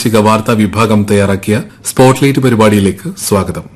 പ്രാദേശിക വാർത്താ വിഭാഗം തയ്യാറാക്കിയ സ്പോട്ട്ലൈറ്റ് പരിപാടിയിലേക്ക് സ്വാഗതം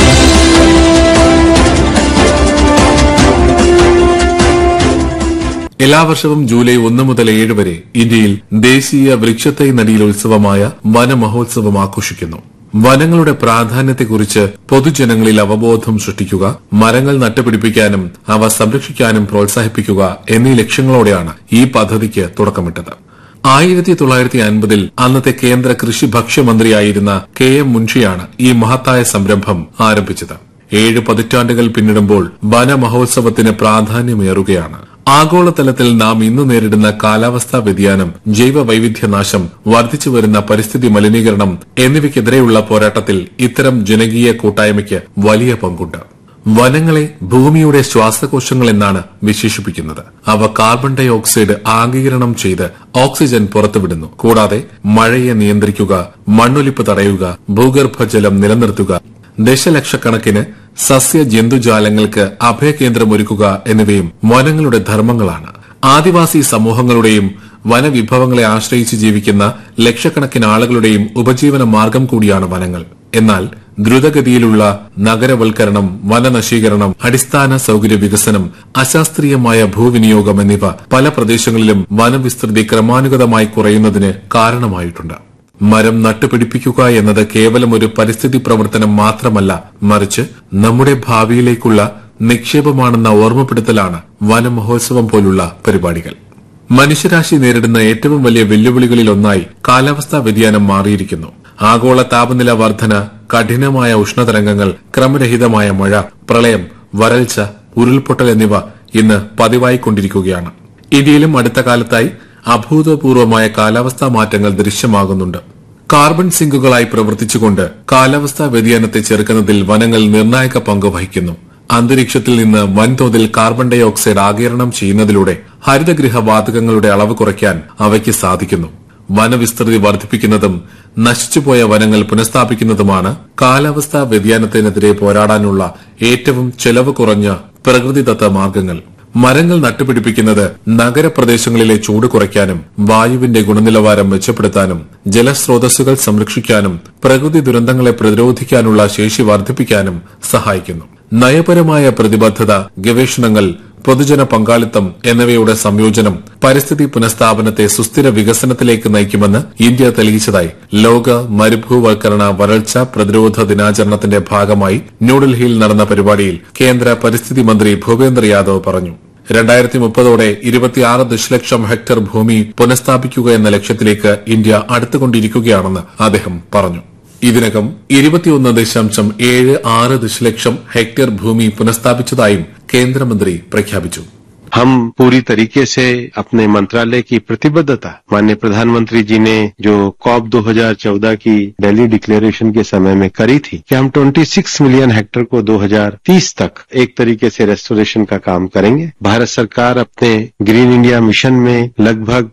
എല്ലാ വർഷവും ജൂലൈ ഒന്ന് മുതൽ ഏഴ് വരെ ഇന്ത്യയിൽ ദേശീയ വൃക്ഷത്തൈ നടീൽ ഉത്സവമായ വനമഹോത്സവം ആഘോഷിക്കുന്നു വനങ്ങളുടെ പ്രാധാന്യത്തെക്കുറിച്ച് പൊതുജനങ്ങളിൽ അവബോധം സൃഷ്ടിക്കുക മരങ്ങൾ നട്ടുപിടിപ്പിക്കാനും അവ സംരക്ഷിക്കാനും പ്രോത്സാഹിപ്പിക്കുക എന്നീ ലക്ഷ്യങ്ങളോടെയാണ് ഈ പദ്ധതിക്ക് തുടക്കമിട്ടത് ആയിരത്തി തൊള്ളായിരത്തി അൻപതിൽ അന്നത്തെ കേന്ദ്ര കൃഷി ഭക്ഷ്യമന്ത്രിയായിരുന്ന കെ എം മുൻഷിയാണ് ഈ മഹത്തായ സംരംഭം ആരംഭിച്ചത് ഏഴ് പതിറ്റാണ്ടുകൾ പിന്നിടുമ്പോൾ വനമഹോത്സവത്തിന് പ്രാധാന്യമേറുകയാണ് ആഗോളതലത്തിൽ നാം ഇന്ന് നേരിടുന്ന കാലാവസ്ഥാ വ്യതിയാനം ജൈവ വൈവിധ്യനാശം വർദ്ധിച്ചുവരുന്ന പരിസ്ഥിതി മലിനീകരണം എന്നിവയ്ക്കെതിരെയുള്ള പോരാട്ടത്തിൽ ഇത്തരം ജനകീയ കൂട്ടായ്മയ്ക്ക് വലിയ പങ്കുണ്ട് വനങ്ങളെ ഭൂമിയുടെ ശ്വാസകോശങ്ങൾ എന്നാണ് വിശേഷിപ്പിക്കുന്നത് അവ കാർബൺ ഡൈ ഓക്സൈഡ് ആഗിരണം ചെയ്ത് ഓക്സിജൻ പുറത്തുവിടുന്നു കൂടാതെ മഴയെ നിയന്ത്രിക്കുക മണ്ണൊലിപ്പ് തടയുക ഭൂഗർഭജലം നിലനിർത്തുക ദശലക്ഷക്കണക്കിന് സസ്യ ജന്തുജാലങ്ങൾക്ക് അഭയകേന്ദ്രമൊരുക്കുക എന്നിവയും വനങ്ങളുടെ ധർമ്മങ്ങളാണ് ആദിവാസി സമൂഹങ്ങളുടെയും വനവിഭവങ്ങളെ ആശ്രയിച്ച് ജീവിക്കുന്ന ലക്ഷക്കണക്കിന് ആളുകളുടെയും ഉപജീവന മാർഗം കൂടിയാണ് വനങ്ങൾ എന്നാൽ ദ്രുതഗതിയിലുള്ള നഗരവൽക്കരണം വനനശീകരണം അടിസ്ഥാന സൌകര്യ വികസനം അശാസ്ത്രീയമായ ഭൂവിനിയോഗം എന്നിവ പല പ്രദേശങ്ങളിലും വനവിസ്തൃതി ക്രമാനുഗതമായി കുറയുന്നതിന് കാരണമായിട്ടുണ്ട് മരം നട്ടുപിടിപ്പിക്കുക എന്നത് കേവലം ഒരു പരിസ്ഥിതി പ്രവർത്തനം മാത്രമല്ല മറിച്ച് നമ്മുടെ ഭാവിയിലേക്കുള്ള നിക്ഷേപമാണെന്ന ഓർമ്മപ്പെടുത്തലാണ് വനമഹോത്സവം പോലുള്ള പരിപാടികൾ മനുഷ്യരാശി നേരിടുന്ന ഏറ്റവും വലിയ വെല്ലുവിളികളിലൊന്നായി കാലാവസ്ഥാ വ്യതിയാനം മാറിയിരിക്കുന്നു ആഗോള താപനില വർധന കഠിനമായ ഉഷ്ണതരംഗങ്ങൾ ക്രമരഹിതമായ മഴ പ്രളയം വരൾച്ച ഉരുൾപൊട്ടൽ എന്നിവ ഇന്ന് പതിവായിക്കൊണ്ടിരിക്കുകയാണ് ഇന്ത്യയിലും അടുത്ത കാലത്തായി അഭൂതപൂർവമായ കാലാവസ്ഥാ മാറ്റങ്ങൾ ദൃശ്യമാകുന്നുണ്ട് കാർബൺ സിങ്കുകളായി പ്രവർത്തിച്ചുകൊണ്ട് കാലാവസ്ഥാ വ്യതിയാനത്തെ ചെറുക്കുന്നതിൽ വനങ്ങൾ നിർണായക പങ്ക് വഹിക്കുന്നു അന്തരീക്ഷത്തിൽ നിന്ന് വൻതോതിൽ കാർബൺ ഡൈ ഓക്സൈഡ് ആകിരണം ചെയ്യുന്നതിലൂടെ ഹരിതഗൃഹ വാതകങ്ങളുടെ അളവ് കുറയ്ക്കാൻ അവയ്ക്ക് സാധിക്കുന്നു വനവിസ്തൃതി വർദ്ധിപ്പിക്കുന്നതും നശിച്ചുപോയ വനങ്ങൾ പുനഃസ്ഥാപിക്കുന്നതുമാണ് കാലാവസ്ഥാ വ്യതിയാനത്തിനെതിരെ പോരാടാനുള്ള ഏറ്റവും ചെലവ് കുറഞ്ഞ പ്രകൃതിദത്ത മാർഗങ്ങൾ മരങ്ങൾ നട്ടുപിടിപ്പിക്കുന്നത് നഗരപ്രദേശങ്ങളിലെ ചൂട് കുറയ്ക്കാനും വായുവിന്റെ ഗുണനിലവാരം മെച്ചപ്പെടുത്താനും ജലസ്രോതസ്സുകൾ സംരക്ഷിക്കാനും പ്രകൃതി ദുരന്തങ്ങളെ പ്രതിരോധിക്കാനുള്ള ശേഷി വർദ്ധിപ്പിക്കാനും സഹായിക്കുന്നു നയപരമായ പ്രതിബദ്ധത ഗവേഷണങ്ങൾ പൊതുജന പങ്കാളിത്തം എന്നിവയുടെ സംയോജനം പരിസ്ഥിതി പുനഃസ്ഥാപനത്തെ സുസ്ഥിര വികസനത്തിലേക്ക് നയിക്കുമെന്ന് ഇന്ത്യ തെളിയിച്ചതായി ലോക മരുഭൂവൽക്കരണ വരൾച്ച പ്രതിരോധ ദിനാചരണത്തിന്റെ ഭാഗമായി ന്യൂഡൽഹിയിൽ നടന്ന പരിപാടിയിൽ കേന്ദ്ര പരിസ്ഥിതി മന്ത്രി ഭൂപേന്ദ്ര യാദവ് പറഞ്ഞു രണ്ടായിരത്തി മുപ്പതോടെ ഇരുപത്തിയാറ് ദശലക്ഷം ഹെക്ടർ ഭൂമി പുനഃസ്ഥാപിക്കുക എന്ന ലക്ഷ്യത്തിലേക്ക് ഇന്ത്യ അടുത്തുകൊണ്ടിരിക്കുകയാണെന്ന് അദ്ദേഹം പറഞ്ഞു ഇതിനകം ഇരുപത്തിയൊന്ന് ദശാംശം ഏഴ് ആറ് ദശലക്ഷം ഹെക്ടർ ഭൂമി പുനഃസ്ഥാപിച്ചതായും കേന്ദ്രമന്ത്രി പ്രഖ്യാപിച്ചു हम पूरी तरीके से अपने मंत्रालय की प्रतिबद्धता माननीय प्रधानमंत्री जी ने जो कॉप 2014 की दिल्ली डिक्लेरेशन के समय में करी थी कि हम 26 मिलियन हेक्टर को 2030 तक एक तरीके से रेस्टोरेशन का काम करेंगे भारत सरकार अपने ग्रीन इंडिया मिशन में लगभग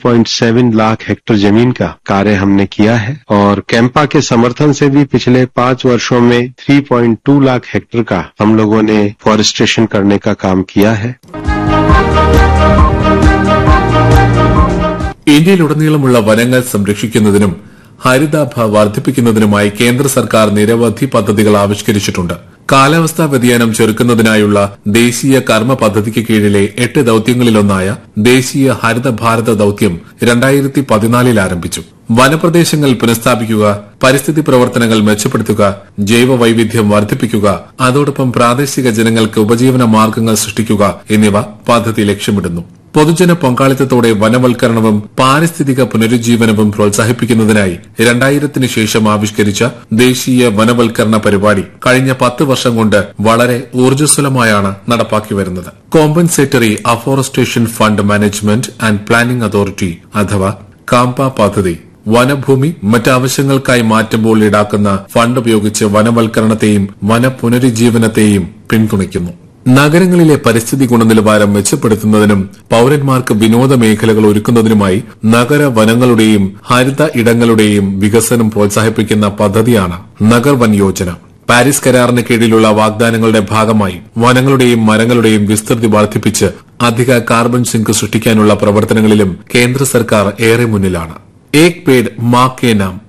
1.7 लाख हेक्टर जमीन का कार्य हमने किया है और कैंपा के समर्थन से भी पिछले पांच वर्षों में 3.2 लाख हेक्टर का हम लोगों ने फॉरेस्ट्रेशन करने का काम किया है ഇന്ത്യയിലുടനീളമുള്ള വനങ്ങൾ സംരക്ഷിക്കുന്നതിനും ഹരിതാഭ വർദ്ധിപ്പിക്കുന്നതിനുമായി കേന്ദ്ര സർക്കാർ നിരവധി പദ്ധതികൾ ആവിഷ്കരിച്ചിട്ടുണ്ട് കാലാവസ്ഥാ വ്യതിയാനം ചെറുക്കുന്നതിനായുള്ള ദേശീയ കർമ്മ പദ്ധതിക്ക് കീഴിലെ എട്ട് ദൌത്യങ്ങളിലൊന്നായ ദേശീയ ഹരിത ഭാരത ദൌത്യം രണ്ടായിരത്തി പതിനാലിൽ ആരംഭിച്ചു വനപ്രദേശങ്ങൾ പുനഃസ്ഥാപിക്കുക പരിസ്ഥിതി പ്രവർത്തനങ്ങൾ മെച്ചപ്പെടുത്തുക ജൈവ വൈവിധ്യം വർദ്ധിപ്പിക്കുക അതോടൊപ്പം പ്രാദേശിക ജനങ്ങൾക്ക് ഉപജീവന മാർഗങ്ങൾ സൃഷ്ടിക്കുക എന്നിവ പദ്ധതി ലക്ഷ്യമിടുന്നു പൊതുജന പങ്കാളിത്തത്തോടെ വനവൽക്കരണവും പാരിസ്ഥിതിക പുനരുജ്ജീവനവും പ്രോത്സാഹിപ്പിക്കുന്നതിനായി രണ്ടായിരത്തിന് ശേഷം ആവിഷ്കരിച്ച ദേശീയ വനവൽക്കരണ പരിപാടി കഴിഞ്ഞ പത്ത് വർഷം കൊണ്ട് വളരെ ഊർജ്ജസ്വലമായാണ് നടപ്പാക്കി വരുന്നത് compensatory afforestation fund management and planning authority അഥവാ കാമ്പ പദ്ധതി വനഭൂമി മറ്റാവശ്യങ്ങൾക്കായി മാറ്റുമ്പോൾ ഈടാക്കുന്ന ഫണ്ട് ഉപയോഗിച്ച് വനവൽക്കരണത്തെയും വനപുനരുജ്ജീവനത്തെയും പിന്തുണയ്ക്കുന്നു നഗരങ്ങളിലെ പരിസ്ഥിതി ഗുണനിലവാരം മെച്ചപ്പെടുത്തുന്നതിനും പൌരന്മാർക്ക് വിനോദ മേഖലകൾ ഒരുക്കുന്നതിനുമായി നഗര വനങ്ങളുടെയും ഹരിത ഇടങ്ങളുടെയും വികസനം പ്രോത്സാഹിപ്പിക്കുന്ന പദ്ധതിയാണ് നഗർ വൻ യോജന പാരീസ് കരാറിന് കീഴിലുള്ള വാഗ്ദാനങ്ങളുടെ ഭാഗമായി വനങ്ങളുടെയും മരങ്ങളുടെയും വിസ്തൃതി വർദ്ധിപ്പിച്ച് അധിക കാർബൺ സിങ്ക് സൃഷ്ടിക്കാനുള്ള പ്രവർത്തനങ്ങളിലും കേന്ദ്ര സർക്കാർ ഏറെ മുന്നിലാണ് ഏക് പേഡ് മാ കെ നാം